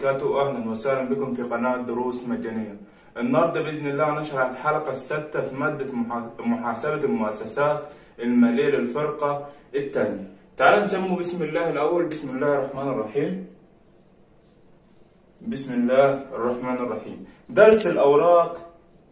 وبركاته أهلا وسهلا بكم في قناة دروس مجانية النهاردة بإذن الله نشرح الحلقة السادسة في مادة محا- محاسبة المؤسسات المالية للفرقة الثانية تعال نسمو بسم الله الأول بسم الله الرحمن الرحيم بسم الله الرحمن الرحيم درس الأوراق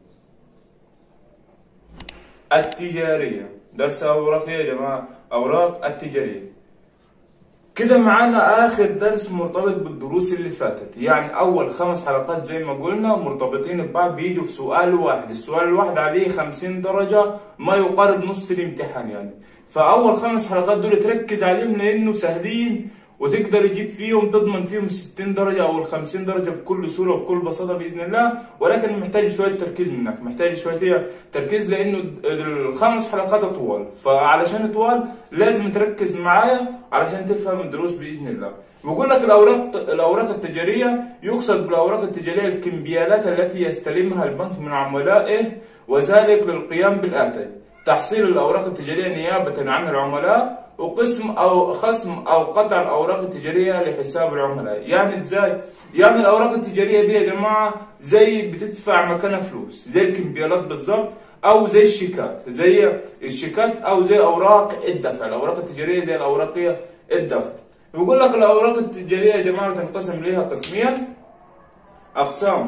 التجارية درس أوراق إيه يا جماعة أوراق التجارية كده معانا آخر درس مرتبط بالدروس اللي فاتت يعني أول خمس حلقات زي ما قلنا مرتبطين ببعض بيجوا في سؤال واحد السؤال الواحد عليه خمسين درجة ما يقارب نص الامتحان يعني فأول خمس حلقات دول تركز عليهم لأنه سهلين وتقدر تجيب فيهم تضمن فيهم 60 درجة أو ال 50 درجة بكل سهولة وبكل بساطة بإذن الله ولكن محتاج شوية تركيز منك محتاج شوية تركيز لأنه الخمس حلقات طوال فعلشان طوال لازم تركز معايا علشان تفهم الدروس بإذن الله بقول لك الأوراق الأوراق التجارية يقصد بالأوراق التجارية الكمبيالات التي يستلمها البنك من عملائه وذلك للقيام بالآتي تحصيل الأوراق التجارية نيابة عن العملاء وقسم أو خصم أو قطع الأوراق التجارية لحساب العملاء يعني إزاي؟ يعني الأوراق التجارية دي يا جماعة زي بتدفع مكانها فلوس زي الكمبيالات بالظبط أو زي الشيكات زي الشيكات أو زي أوراق الدفع الأوراق التجارية زي الأوراقية الدفع بيقول لك الأوراق التجارية يا جماعة تنقسم ليها قسمين أقسام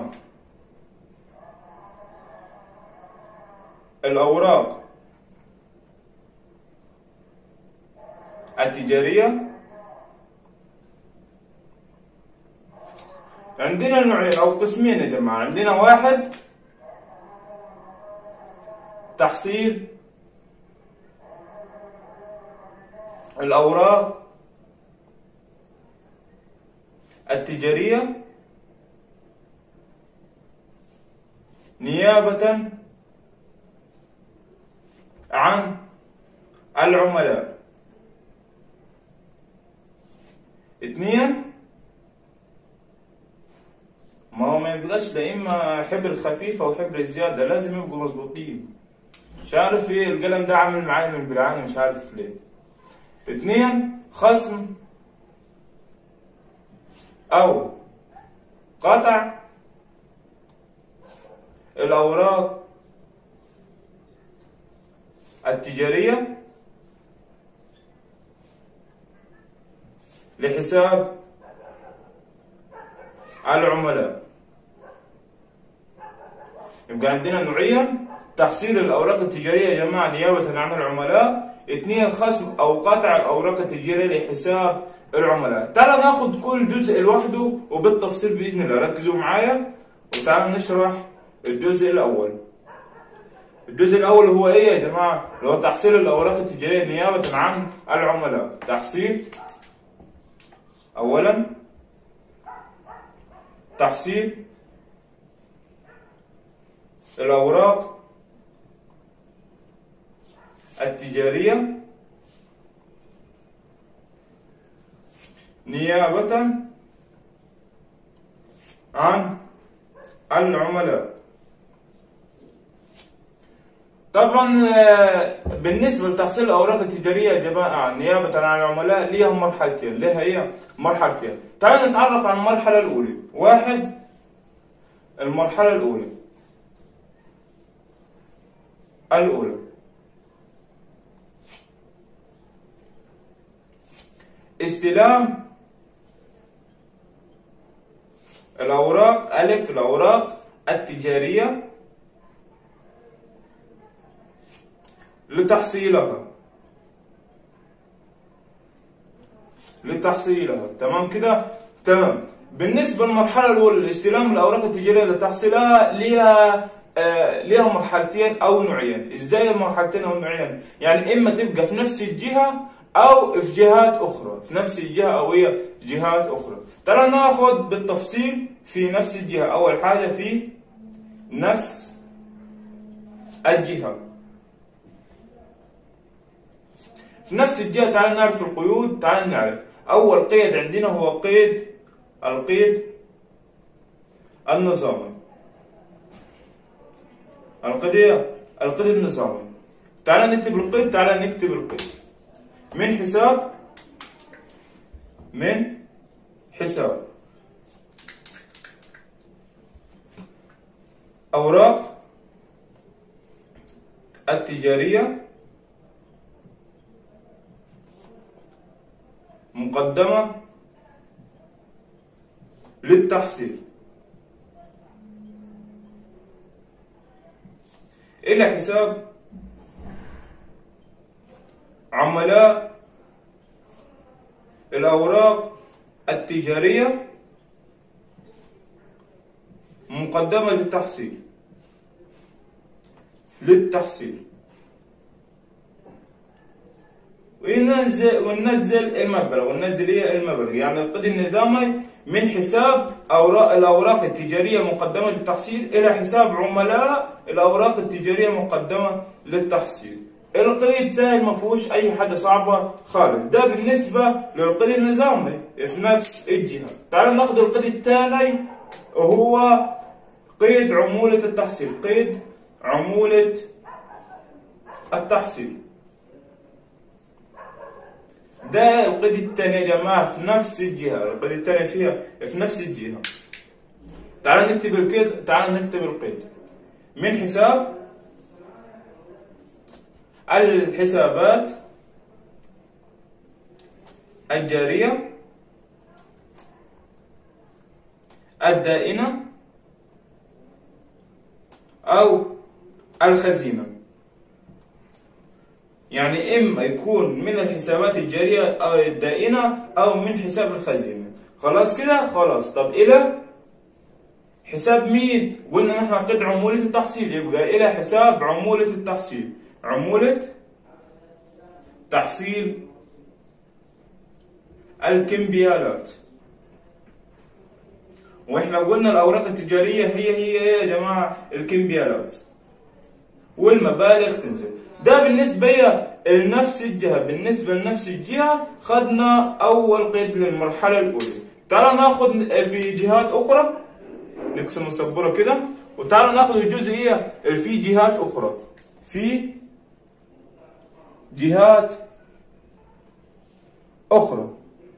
الأوراق التجارية عندنا نوعين أو قسمين يا جماعة عندنا واحد تحصيل الأوراق التجارية نيابة عن العملاء اثنين ما هو ما يبقاش لا اما حبر خفيفه وحبر زياده لازم يبقوا مظبوطين مش عارف ايه القلم ده عامل معايا من بالعاني مش عارف ليه اثنين خصم او قطع الاوراق التجاريه لحساب العملاء يبقى عندنا نوعيا تحصيل الأوراق التجارية يا جماعة نيابة عن العملاء اثنين خصم أو قطع الأوراق التجارية لحساب العملاء تعال ناخد كل جزء لوحده وبالتفصيل بإذن الله ركزوا معايا وتعالوا نشرح الجزء الأول الجزء الأول هو إيه يا جماعة؟ اللي هو تحصيل الأوراق التجارية نيابة عن العملاء تحصيل أولا تحصيل الأوراق التجارية نيابة عن العملاء طبعا آه، بالنسبة لتحصيل الأوراق التجارية يا جماعة نيابة عن العملاء ليها مرحلتين لها هي مرحلتين تعالوا نتعرف عن المرحلة الأولى واحد المرحلة الأولى الأولى استلام الأوراق ألف الأوراق التجارية لتحصيلها لتحصيلها تمام كده تمام بالنسبة للمرحلة الأولى لاستلام الأوراق التجارية لتحصيلها ليها آه ليها مرحلتين أو نوعين إزاي المرحلتين أو النوعين يعني إما تبقى في نفس الجهة أو في جهات أخرى في نفس الجهة أو هي جهات أخرى ترى ناخد بالتفصيل في نفس الجهة أول حاجة في نفس الجهة في نفس الجهة تعال نعرف القيود تعال نعرف أول قيد عندنا هو قيد القيد النظامي القيد القيد النظامي تعال نكتب القيد تعال نكتب القيد من حساب من حساب الأوراق التجارية مقدمة للتحصيل إلى حساب عملاء الأوراق التجارية مقدمة للتحصيل للتحصيل وننزل وننزل المبلغ وننزل ايه المبلغ يعني القيد النظامي من حساب اوراق الاوراق التجاريه مقدمه للتحصيل الى حساب عملاء الاوراق التجاريه مقدمه للتحصيل القيد سهل ما فيهوش اي حاجه صعبه خالص ده بالنسبه للقيد النظامي في نفس الجهه تعال ناخد القيد الثاني وهو قيد عموله التحصيل قيد عموله التحصيل ده القيد الثاني يا جماعة في نفس الجهة القيد الثاني فيها في نفس الجهة تعال نكتب القيد تعال نكتب القيد من حساب الحسابات الجارية الدائنة أو الخزينة يعني إما يكون من الحسابات الجارية أو الدائنة أو من حساب الخزينة خلاص كده خلاص طب إلى حساب مين قلنا نحن قد عمولة التحصيل يبقى إلى حساب عمولة التحصيل عمولة تحصيل الكمبيالات واحنا قلنا الاوراق التجاريه هي هي يا جماعه الكمبيالات والمبالغ تنزل ده بالنسبه لنفس الجهه بالنسبه لنفس الجهه خدنا اول قيد للمرحله الاولى تعال ناخد في جهات اخرى نقسم السبوره كده وتعال ناخد الجزئيه اللي في جهات اخرى في جهات اخرى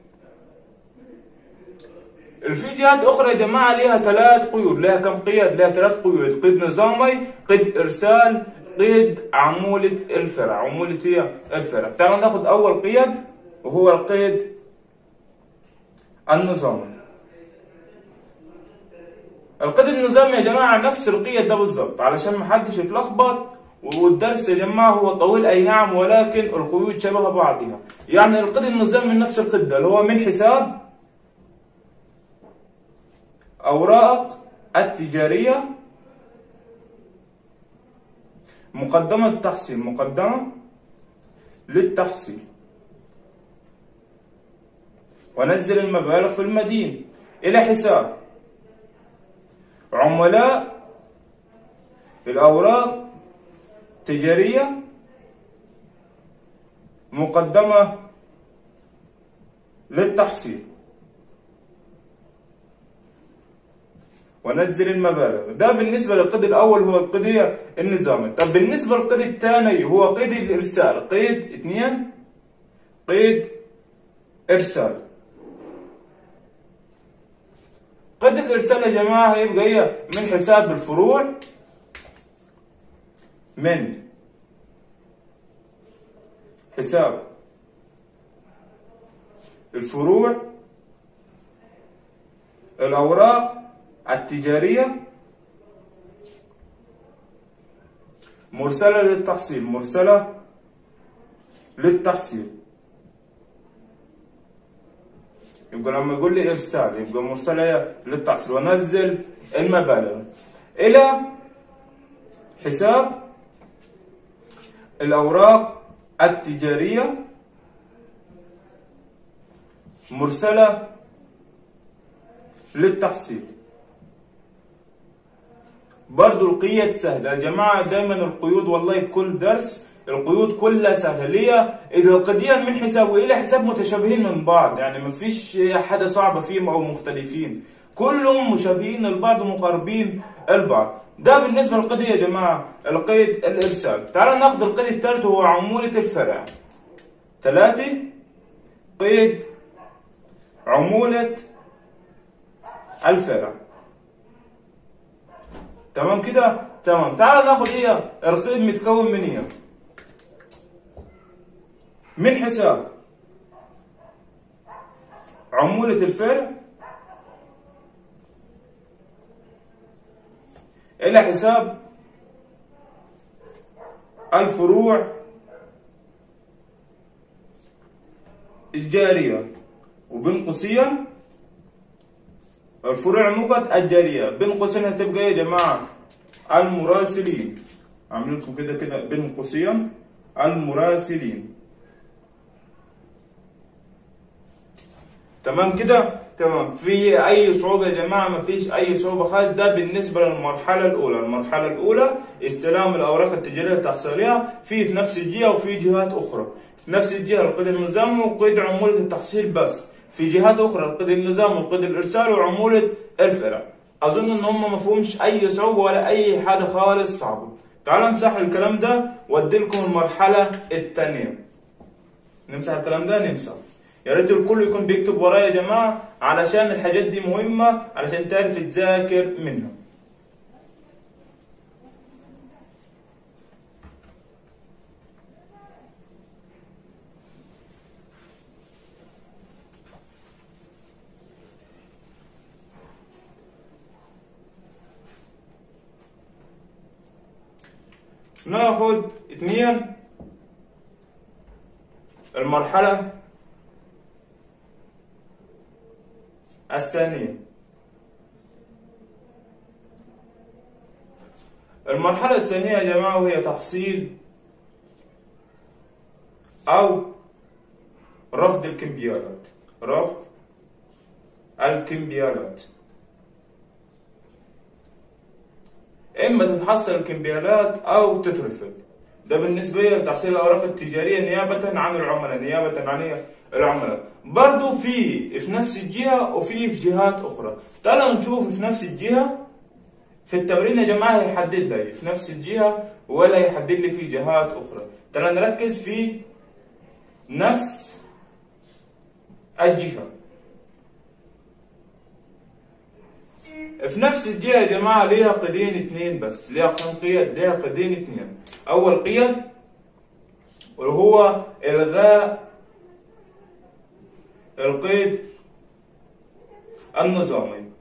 في جهات اخرى يا جماعه ليها ثلاث قيود لها كم قيد لها ثلاث قيود قيد نظامي قيد ارسال قيد عمولة الفرع عمولة هي الفرع تعالوا ناخذ اول قيد وهو القيد النظامي القيد النظامي يا جماعه نفس القيد ده بالظبط علشان ما حدش يتلخبط والدرس يا جماعه هو طويل اي نعم ولكن القيود شبه بعضها يعني القيد النظامي نفس القيد ده اللي هو من حساب أوراق التجارية مقدمة التحصيل مقدمة للتحصيل ونزل المبالغ في المدين إلى حساب عملاء الأوراق التجارية مقدمة للتحصيل ونزل المبالغ ده بالنسبة للقيد الأول هو القيد النظامي طب بالنسبة للقيد الثاني هو قيد الإرسال قيد اثنين قيد إرسال قيد الإرسال يا جماعة هيبقى هي من حساب الفروع من حساب الفروع الأوراق التجارية مرسلة للتحصيل مرسلة للتحصيل يبقى لما يقول لي إرسال يبقى مرسلة للتحصيل ونزل المبالغ إلى حساب الأوراق التجارية مرسلة للتحصيل برضو القيد سهلة يا جماعة دايما القيود والله في كل درس القيود كلها سهلة ليه؟ إذا القضية من حساب وإلى حساب متشابهين من بعض يعني ما فيش حاجة صعبة فيهم أو مختلفين كلهم مشابهين لبعض ومقاربين البعض ده بالنسبة للقضية يا جماعة القيد الإرسال تعالوا ناخذ القيد الثالث وهو عمولة الفرع ثلاثة قيد عمولة الفرع تمام كده تمام تعال ناخد ايه الرقيد متكون من ايه من حساب عمولة الفرع إلى حساب الفروع الجارية وبين قوسين الفروع النقط الجارية بين قوسين هتبقى يا جماعة المراسلين عاملين لكم كده كده بين قوسين المراسلين تمام كده تمام في اي صعوبه يا جماعه ما فيش اي صعوبه خالص ده بالنسبه للمرحله الاولى المرحله الاولى استلام الاوراق التجاريه التحصيليه في في نفس الجهه وفي جهات اخرى في نفس الجهه القيد النظامي وقيد عموله التحصيل بس في جهات اخرى القيد النظامي وقيد الارسال وعموله الفرع اظن ان هم ما فيهمش اي صعوبه ولا اي حاجه خالص صعبه تعالوا نمسح الكلام ده وادي لكم المرحله الثانيه نمسح الكلام ده نمسح يا ريت الكل يكون بيكتب ورايا يا جماعه علشان الحاجات دي مهمه علشان تعرف تذاكر منها ناخد اثنين المرحلة الثانية المرحلة الثانية يا جماعة وهي تحصيل أو رفض الكمبيالات رفض الكمبيالات إما تتحصل الكمبيالات أو تترفض ده بالنسبة لتحصيل الأوراق التجارية نيابة عن العملاء نيابة عن العملاء برضو في في نفس الجهة وفي في جهات أخرى تعالوا نشوف في نفس الجهة في التمرين يا جماعة هيحدد لي في نفس الجهة ولا يحدد لي في جهات أخرى تعالوا نركز في نفس الجهة في نفس الجهة يا جماعة ليها قيدين اتنين بس ليها كم قيد؟ ليها قيدين اتنين أول قيد وهو إلغاء القيد النظامي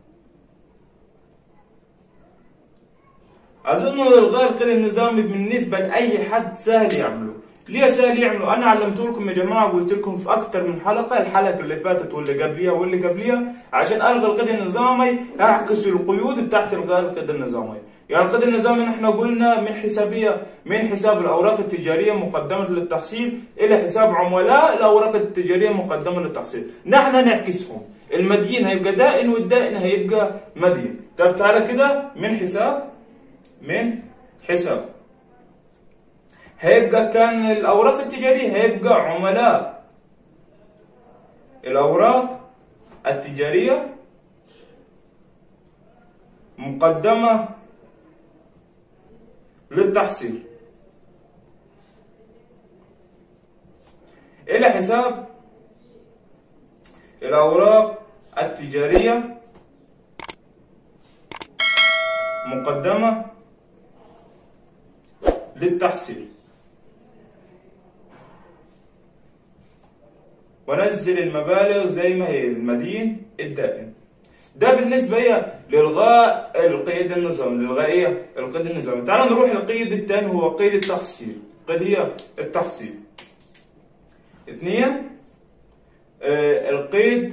أظن إلغاء القيد النظامي بالنسبة لأي حد سهل يعمله ليه سهل يعملوا انا علمت لكم يا جماعه قلت لكم في اكتر من حلقه الحلقه اللي فاتت واللي قبليها واللي قبليها عشان الغي القيد النظامي اعكس القيود بتاعت الغاء القيد النظامي يعني القيد النظامي نحن قلنا من حسابيه من حساب الاوراق التجاريه مقدمه للتحصيل الى حساب عملاء الاوراق التجاريه مقدمه للتحصيل نحن نعكسهم المدين هيبقى دائن والدائن هيبقى مدين طب تعالى كده من حساب من حساب هيبقى كان الأوراق التجارية هيبقى عملاء الأوراق التجارية مقدمة للتحصيل إلى حساب الأوراق التجارية مقدمة للتحصيل ونزل المبالغ زي ما هي المدين الدائم ده بالنسبة هي لإلغاء القيد النظامي لإلغاء إيه؟ القيد النظامي تعالوا نروح للقيد الثاني هو قيد التحصيل قيد هي التحصيل اثنين آه القيد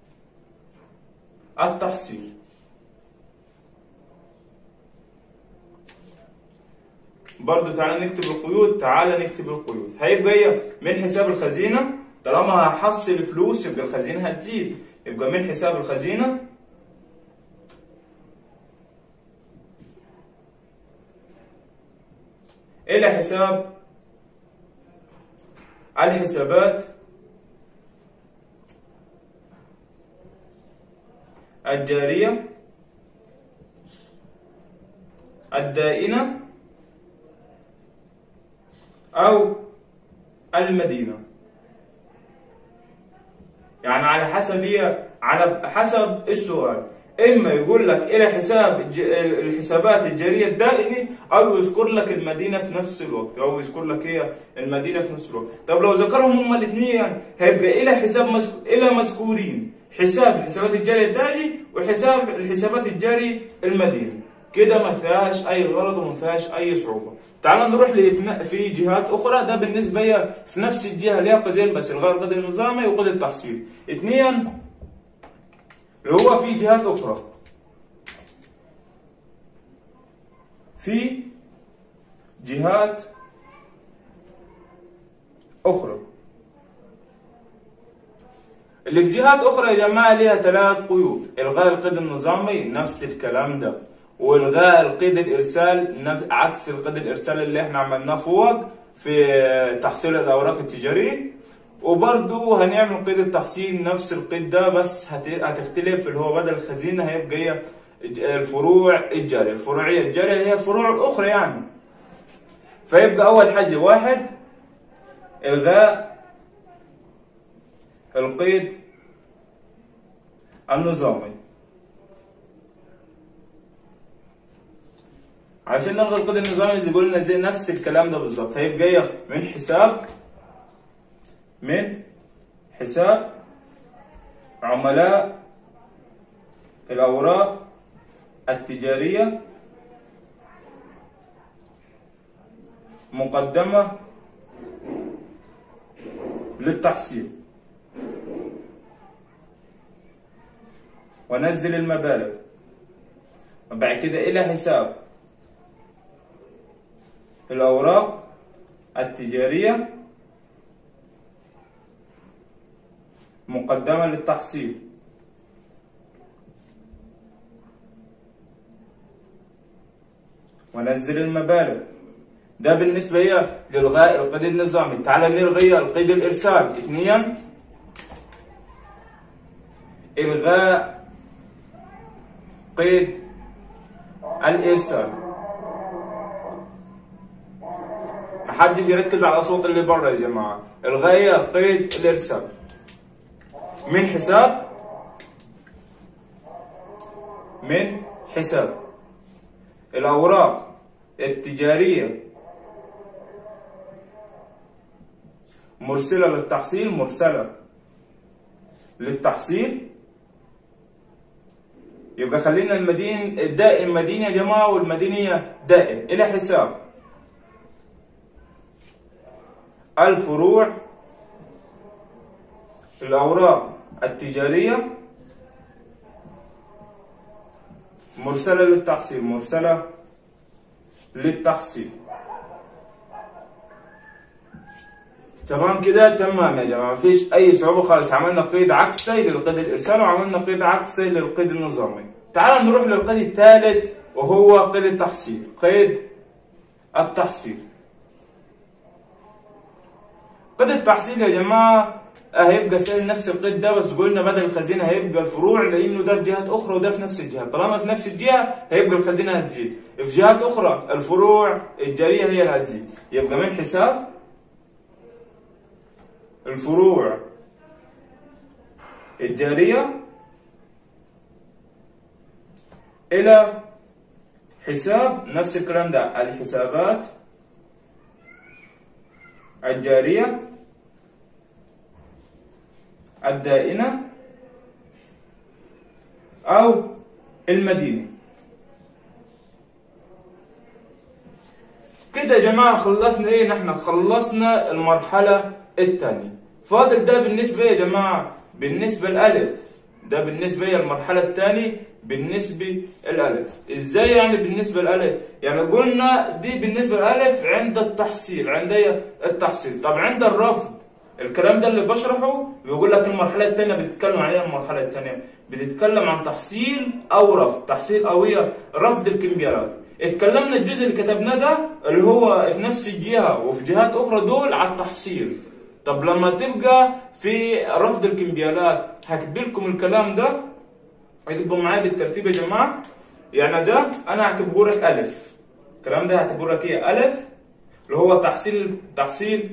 التحصيل برضو تعالى نكتب القيود تعالى نكتب القيود هيبقى هي من حساب الخزينة طالما هحصل فلوس يبقى الخزينة هتزيد يبقى من حساب الخزينة إلى حساب الحسابات الجارية الدائنة أو المدينة يعني على حسب هي على حسب السؤال اما يقول لك الى حساب الج- الحسابات الجاريه الدائمي او يذكر لك المدينه في نفس الوقت او يذكر لك هي المدينه في نفس الوقت طب لو ذكرهم هما الاثنين هيبقى الى حساب مس... الى مذكورين حساب الحسابات الجاريه الدائمي وحساب الحسابات الجاري المديني كده ما فيهاش اي غلط وما فيهاش اي صعوبه تعال نروح لفنا- في جهات اخرى ده بالنسبه هي في نفس الجهه اللي هي قيدين بس الغير قيد النظامي وقيد التحصيل اثنين اللي هو في جهات أخرى في جهات أخرى اللي في جهات أخرى يا جماعة ليها ثلاث قيود إلغاء القيد النظامي نفس الكلام ده وإلغاء القيد الإرسال نف- عكس القيد الإرسال اللي إحنا عملناه فوق في تحصيل الأوراق التجارية وبرضه هنعمل قيد التحصيل نفس القيد ده بس هت- هتختلف اللي هو بدل الخزينة هيبقى هي الفروع الجارية الفروعية الجارية هي الفروع الأخرى يعني فيبقى أول حاجة واحد إلغاء القيد النظامي عشان نلغي القيد النظامي زي قلنا زي نفس الكلام ده بالظبط هيبقى هي من حساب من حساب عملاء الأوراق التجارية مقدمة للتحصيل ونزل المبالغ وبعد كده إلى حساب الأوراق التجارية مقدمة للتحصيل ونزل المبالغ ده بالنسبة هي لإلغاء القيد النظامي تعال نلغي القيد الإرسال اثنين إلغاء قيد الإرسال محدش يركز على الصوت اللي بره يا جماعة إلغاء قيد الإرسال من حساب من حساب الأوراق التجارية مرسلة للتحصيل مرسلة للتحصيل يبقى خلينا المدين الدائم مدين يا جماعة والمدينية دائم إلى حساب الفروع الأوراق التجارية مرسلة للتحصيل مرسلة للتحصيل تمام كده تمام يا جماعة مفيش أي صعوبة خالص عملنا قيد عكسي للقيد الإرسال وعملنا قيد عكسي للقيد النظامي تعال نروح للقيد الثالث وهو قيد التحصيل قيد التحصيل قيد التحصيل يا جماعة هيبقى سهل نفس القيد ده بس قلنا بدل الخزينة هيبقى الفروع لأنه ده في جهات أخرى وده في نفس الجهة طالما في نفس الجهة هيبقى الخزينة هتزيد في جهات أخرى الفروع الجارية هي اللي هتزيد يبقى من حساب الفروع الجارية إلى حساب نفس الكلام ده الحسابات الجارية الدائنة أو المدينة كده يا جماعة خلصنا إيه نحن خلصنا المرحلة الثانية فاضل ده بالنسبة يا جماعة بالنسبة الألف ده بالنسبة للمرحلة الثانية بالنسبة الألف إزاي يعني بالنسبة الألف يعني قلنا دي بالنسبة الألف عند التحصيل عند إيه؟ التحصيل طب عند الرفض الكلام ده اللي بشرحه بيقول لك المرحلة الثانية بتتكلم عن ايه المرحلة الثانية؟ بتتكلم عن تحصيل أو رفض، تحصيل أو هي رفض الكمبيالات. اتكلمنا الجزء اللي كتبناه ده اللي هو في نفس الجهة وفي جهات أخرى دول على التحصيل. طب لما تبقى في رفض الكمبيالات هكتب لكم الكلام ده اكتبوا معايا بالترتيب يا جماعة. يعني ده أنا هعتبره لك ألف. الكلام ده هعتبره لك إيه؟ ألف اللي هو تحصيل تحصيل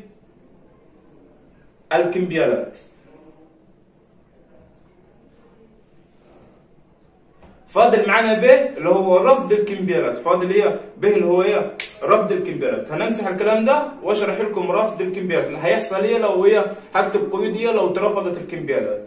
الكمبيالات فاضل معانا ب اللي هو رفض الكمبيالات فاضل ايه ب اللي هو ايه رفض الكمبيالات هنمسح الكلام ده واشرح لكم رفض الكمبيالات اللي هيحصل ايه لو هي هكتب قيود ايه لو اترفضت الكمبيالات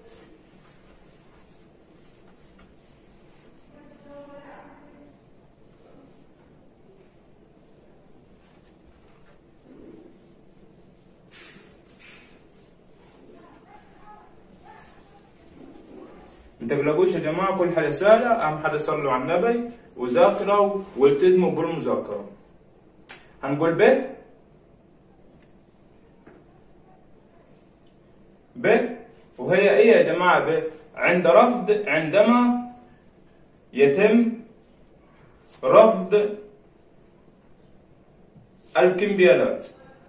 ما تقلقوش يا جماعه كل حاجه سهله اهم حاجه صلوا على النبي وذاكروا والتزموا بالمذاكره هنقول ب ب وهي ايه يا جماعه ب عند رفض عندما يتم رفض الكمبيالات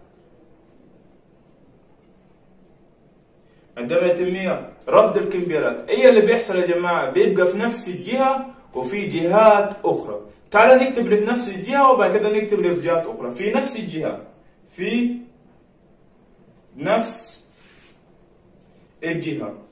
عندما يتم رفض الكمبيالات ايه اللي بيحصل يا جماعه بيبقى في نفس الجهه وفي جهات اخرى تعال نكتب اللي في نفس الجهه وبعد كده نكتب اللي في جهات اخرى في نفس الجهه في نفس الجهه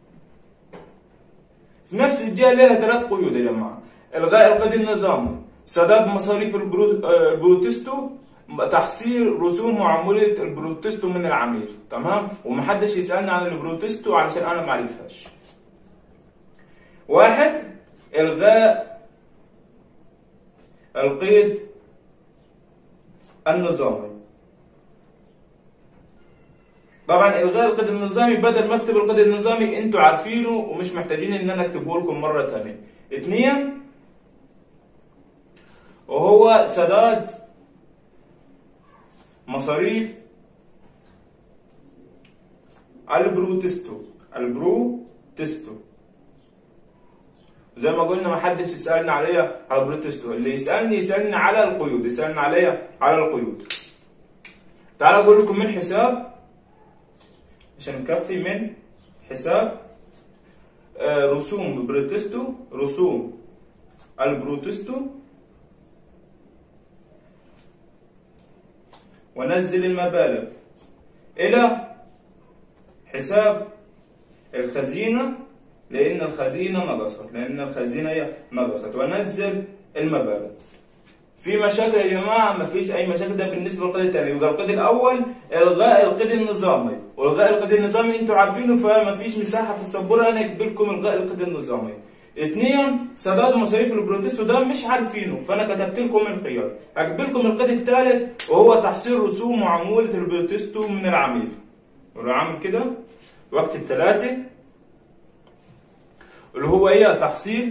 في نفس الجهه لها ثلاث قيود يا جماعه الغاء القيد النظامي سداد مصاريف البرو- آه، البروتستو تحصيل رسوم وعمولة البروتستو من العميل تمام ومحدش يسألني عن البروتستو علشان أنا معرفهاش واحد إلغاء القيد النظامي طبعا الغاء القيد النظامي بدل ما اكتب القيد النظامي انتوا عارفينه ومش محتاجين ان انا اكتبه لكم مره تانية اتنين وهو سداد مصاريف البروتستو البروتستو زي ما قلنا ما حدش يسالني عليا على البروتستو اللي يسالني يسالني على القيود يسالني عليا على القيود تعالوا اقول لكم من حساب عشان نكفي من حساب آه، رسوم بروتستو رسوم البروتستو ونزل المبالغ إلى حساب الخزينة لأن الخزينة نقصت لأن الخزينة هي نقصت ونزل المبالغ في مشاكل يا جماعة ما فيش أي مشاكل ده بالنسبة للقيد الثاني يبقى القيد الأول إلغاء القيد النظامي وإلغاء القيد النظامي أنتوا عارفينه فما فيش مساحة في السبورة أنا أكتب لكم إلغاء القيد النظامي اثنين سداد مصاريف البروتستو ده مش عارفينه فانا كتبت لكم الخيار هكتب لكم القيد الثالث وهو تحصيل رسوم وعمولة البروتستو من العميل وراح عامل كده واكتب ثلاثة اللي هو ايه تحصيل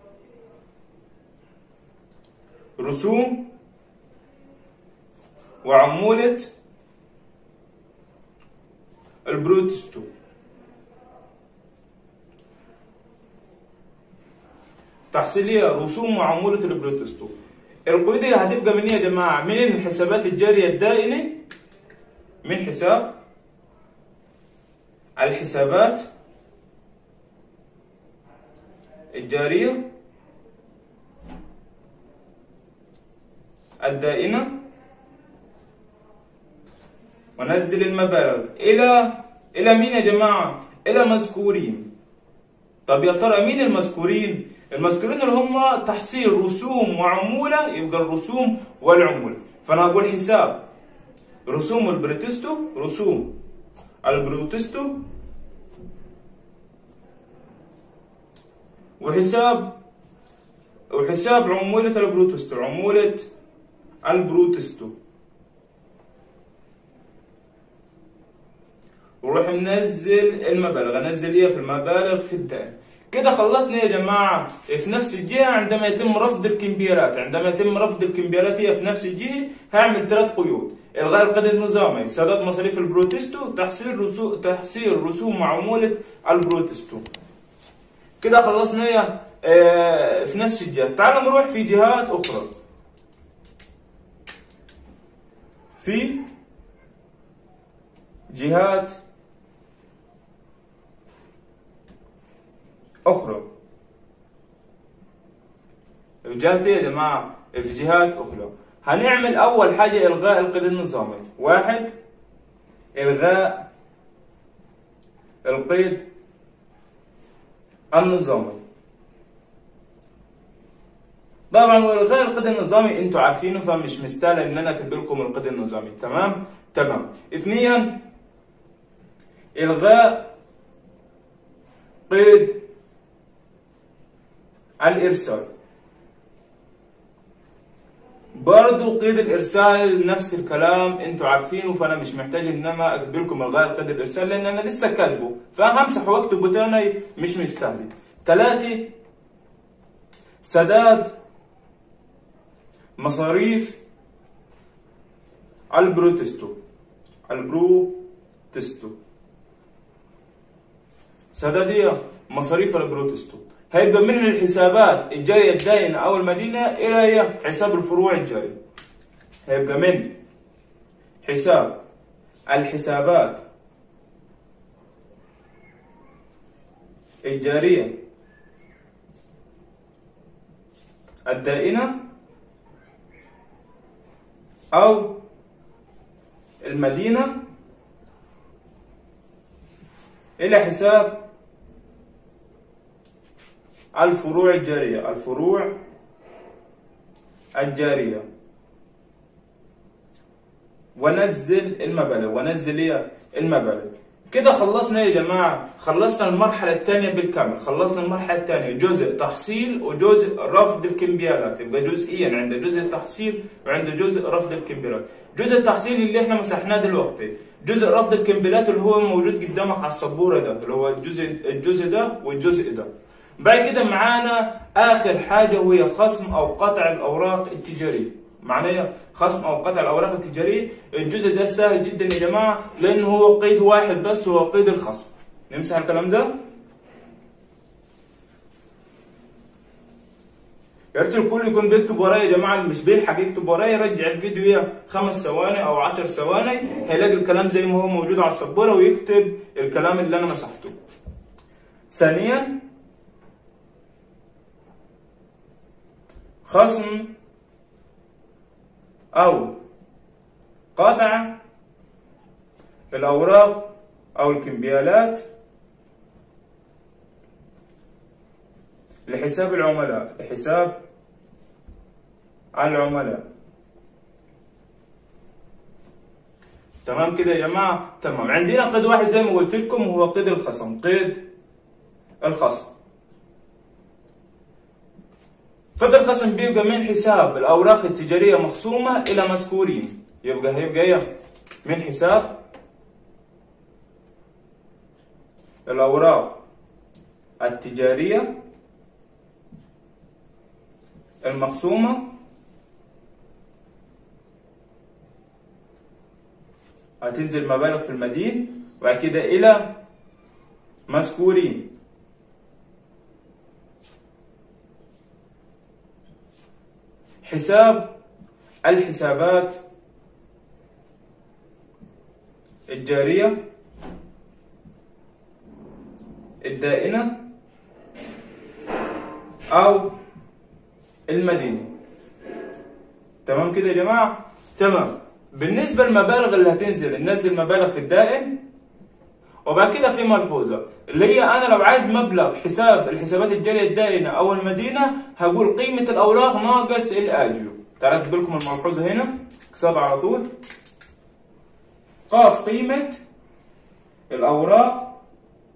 رسوم وعمولة البروتستو تحصيلية رسوم وعمولة البروتستو القيود اللي هتبقى من ايه يا جماعة من الحسابات الجارية الدائمة من حساب الحسابات الجارية الدائمة ونزل المبالغ إلى إلى مين يا جماعة؟ إلى مذكورين طب يا ترى مين المذكورين؟ المذكورين اللي هم تحصيل رسوم وعمولة يبقى الرسوم والعمولة فأنا أقول حساب رسوم البروتستو رسوم البروتستو وحساب وحساب عمولة البروتستو عمولة البروتستو وروح منزل المبالغ انزل ايه في المبالغ في الدائم كده خلصنا يا جماعة في نفس الجهة عندما يتم رفض الكمبيالات عندما يتم رفض الكمبيالات هي في نفس الجهة هعمل ثلاث قيود إلغاء القيد النظامي سداد مصاريف البروتستو تحصيل رسوم تحصيل رسوم وعمولة البروتستو كده خلصنا هي آه، في نفس الجهة تعالوا نروح في جهات أخرى في جهات أخرى في جهات إيه يا جماعة في جهات أخرى هنعمل أول حاجة إلغاء القيد النظامي واحد إلغاء القيد النظامي طبعا والغاء القيد النظامي انتوا عارفينه فمش مستاهل ان انا اكتب لكم القيد النظامي تمام تمام اثنيا الغاء قيد الارسال برضو قيد الارسال نفس الكلام انتوا عارفينه فانا مش محتاج ان انا اكتب لكم الغاء قيد الارسال لان انا لسه كاتبه فهمسح واكتبه تاني مش مستاهل ثلاثة سداد مصاريف البروتستو البروتستو سدادية مصاريف البروتستو هيبقى من الحسابات الجارية الدائنة أو المدينة إلى حساب الفروع الجاري هيبقى من حساب الحسابات الجارية الدائنة أو المدينة إلى حساب الفروع الجارية الفروع الجارية ونزل المبالغ ونزل ايه المبالغ كده خلصنا يا جماعة خلصنا المرحلة الثانية بالكامل خلصنا المرحلة الثانية جزء تحصيل وجزء رفض الكمبيالات يبقى جزئيا عند جزء التحصيل وعند جزء رفض الكمبيالات جزء التحصيل اللي احنا مسحناه دلوقتي جزء رفض الكمبيالات اللي هو موجود قدامك على السبورة ده اللي هو الجزء الجزء ده والجزء ده بعد كده معانا اخر حاجه وهي خصم او قطع الاوراق التجاريه معناها خصم او قطع الاوراق التجاريه الجزء ده سهل جدا يا جماعه لانه هو قيد واحد بس هو قيد الخصم نمسح الكلام ده يا ريت الكل يكون بيكتب ورايا يا جماعه اللي مش بيلحق يكتب ورايا يرجع الفيديو يا خمس ثواني او 10 ثواني هيلاقي الكلام زي ما هو موجود على السبوره ويكتب الكلام اللي انا مسحته ثانيا خصم أو قطع الأوراق أو الكمبيالات لحساب العملاء لحساب العملاء تمام كده يا جماعة تمام عندنا قيد واحد زي ما قلت لكم هو قيد الخصم قيد الخصم قدر الخصم بيبقى من حساب الأوراق التجارية مخصومة إلى مذكورين يبقى هيبقى إيه؟ من حساب الأوراق التجارية المخصومة هتنزل مبالغ في المدين وبعد كده إلى مذكورين حساب الحسابات الجارية الدائنة أو المدينة تمام كده يا جماعة تمام بالنسبة للمبالغ اللي هتنزل ننزل مبالغ في الدائن وبعد كده في ملحوظة اللي هي أنا لو عايز مبلغ حساب الحسابات الجارية الدائنة أو المدينة هقول قيمة الأوراق ناقص الآجيو تعالى أكتب لكم الملحوظة هنا اكسب على طول قاف قيمة الأوراق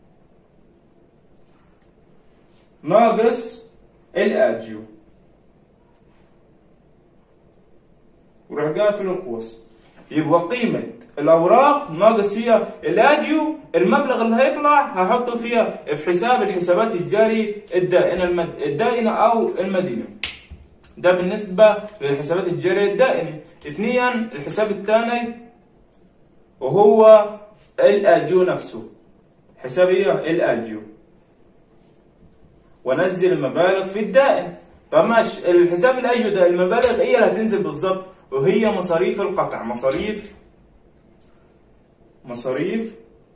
ناقص الآجيو وراح قافل القوس يبقى قيمة الأوراق ناقص هي الأجيو المبلغ اللي هيطلع هحطه فيها في حساب الحسابات الجاري الدائنة المد... الدائنة أو المدينة ده بالنسبة للحسابات الجارية الدائنة اثنيا الحساب الثاني وهو الأجيو نفسه حساب ايه الأجيو ونزل المبالغ في الدائن طب ماشي الحساب الأجيو ده المبالغ ايه اللي هتنزل بالظبط وهي مصاريف القطع مصاريف مصاريف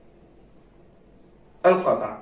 القطع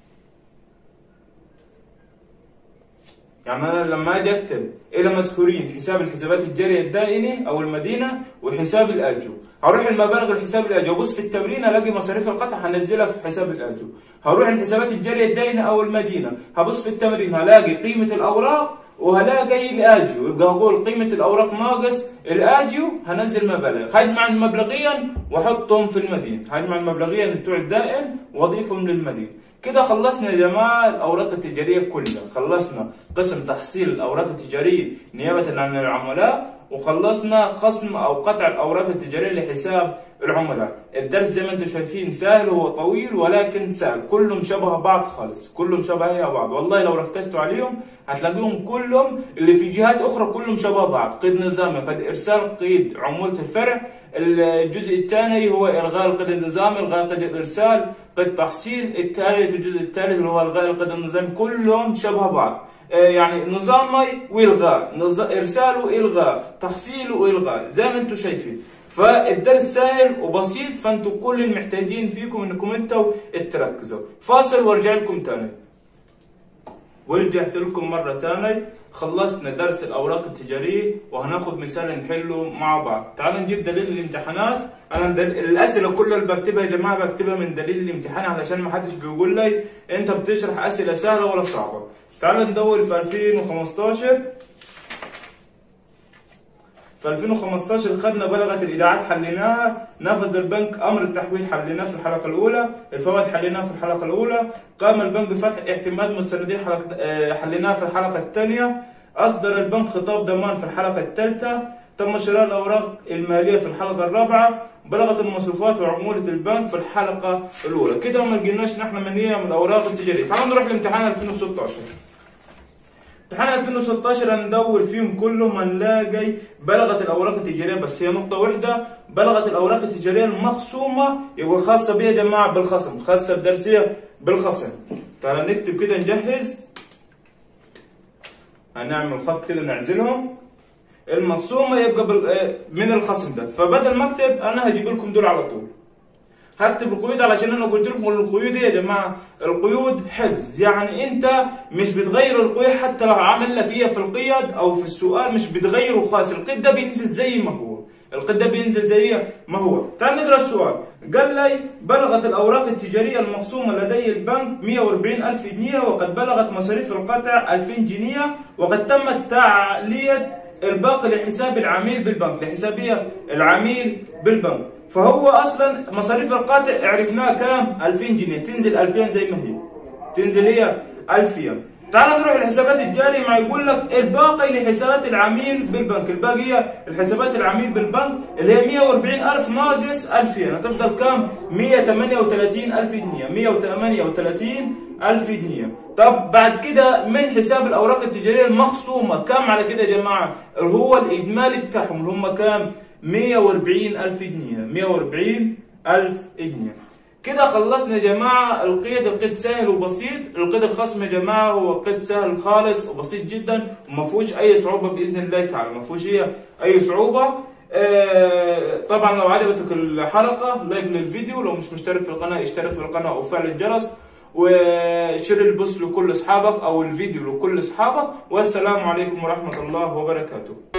يعني انا لما اجي اكتب الى مذكورين حساب الحسابات الجاريه الدائنه او المدينه وحساب الاجو هروح المبالغ الحساب الاجو ابص في التمرين الاقي مصاريف القطع هنزلها في حساب الاجو هروح الحسابات الجاريه الدائنه او المدينه هبص في التمرين هلاقي قيمه الاوراق وهلاقي الاجيو يبقى اقول قيمه الاوراق ناقص الاجيو هنزل مبالغ هجمع مبلغيا واحطهم في المدين هجمع مبلغيا بتوع الدائن واضيفهم للمدين كده خلصنا يا جماعه الاوراق التجاريه كلها خلصنا قسم تحصيل الاوراق التجاريه نيابه عن العملاء وخلصنا خصم او قطع الاوراق التجاريه لحساب العملاء الدرس زي ما انتم شايفين سهل وهو طويل ولكن سهل كلهم شبه بعض خالص كلهم شبه بعض والله لو ركزتوا عليهم هتلاقيهم كلهم اللي في جهات اخرى كلهم شبه بعض قيد نظامي قيد ارسال قيد عموله الفرع الجزء الثاني هو الغاء القيد النظامي الغاء قيد الارسال قيد تحصيل الثالث الجزء الثالث اللي هو الغاء القيد النظامي كلهم شبه بعض يعني نظامي والغاء ارسال والغاء تحصيل والغاء زي ما انتم شايفين فالدرس سهل وبسيط فانتم كل المحتاجين فيكم انكم انتوا تركزوا فاصل وارجع لكم تاني ورجعت لكم مرة تانية خلصنا درس الأوراق التجارية وهناخد مثال نحله مع بعض تعالوا نجيب دليل الامتحانات أنا دل... الأسئلة كلها اللي بكتبها يا جماعة بكتبها من دليل الامتحان علشان ما حدش بيقول لي أنت بتشرح أسئلة سهلة ولا صعبة تعالوا ندور في 2015 في 2015 خدنا بلغت الايداعات حليناها نفذ البنك امر التحويل حليناه في الحلقه الاولى الفوائد حليناها في الحلقه الاولى قام البنك بفتح اعتماد مستندين حليناها في الحلقه الثانيه اصدر البنك خطاب ضمان في الحلقه الثالثه تم شراء الاوراق الماليه في الحلقه الرابعه بلغت المصروفات وعموله البنك في الحلقه الاولى كده ما لقيناش نحن منيه من الاوراق التجاريه تعالوا نروح لامتحان 2016 امتحان 2016 هندور فيهم كلهم هنلاقي بلغت الاوراق التجاريه بس هي نقطه واحده بلغت الاوراق التجاريه المخصومه يبقى خاصه بيها يا جماعه بالخصم خاصه بدرسيه بالخصم تعالى نكتب كده نجهز هنعمل خط كده نعزلهم المخصومه يبقى من الخصم ده فبدل ما اكتب انا هجيب لكم دول على طول هكتب القيود علشان انا قلت لكم القيود يا جماعه القيود حفظ يعني انت مش بتغير القيود حتى لو عمل لك هي في القيد او في السؤال مش بتغيره خالص القيد ده بينزل زي ما هو القيد ده بينزل زي ما هو تعال نقرا السؤال قال لي بلغت الاوراق التجاريه المخصومه لدي البنك 140 الف جنيه وقد بلغت مصاريف القطع 2000 جنيه وقد تمت تعليه الباقي لحساب العميل بالبنك لحسابيه العميل بالبنك فهو اصلا مصاريف القاطع عرفناها كام 2000 جنيه تنزل 2000 زي ما هي تنزل هي 2000 تعال نروح الحسابات الجاريه ما يقول لك الباقي لحسابات العميل بالبنك الباقي هي الحسابات العميل بالبنك اللي هي 140000 ناقص 2000 هتفضل كام 138000 جنيه 138000 جنيه طب بعد كده من حساب الاوراق التجاريه المخصومه كام على كده يا جماعه هو الاجمالي بتاعهم اللي هم كام 140 ألف جنيه 140 ألف جنيه كده خلصنا يا جماعة القيد القيد سهل وبسيط القيد الخصم يا جماعة هو قيد سهل خالص وبسيط جدا وما فيهوش أي صعوبة بإذن الله تعالى ما فيهوش أي صعوبة آه طبعا لو عجبتك الحلقة لايك للفيديو لو مش مشترك في القناة اشترك في القناة وفعل الجرس وشير البوست لكل اصحابك او الفيديو لكل اصحابك والسلام عليكم ورحمة الله وبركاته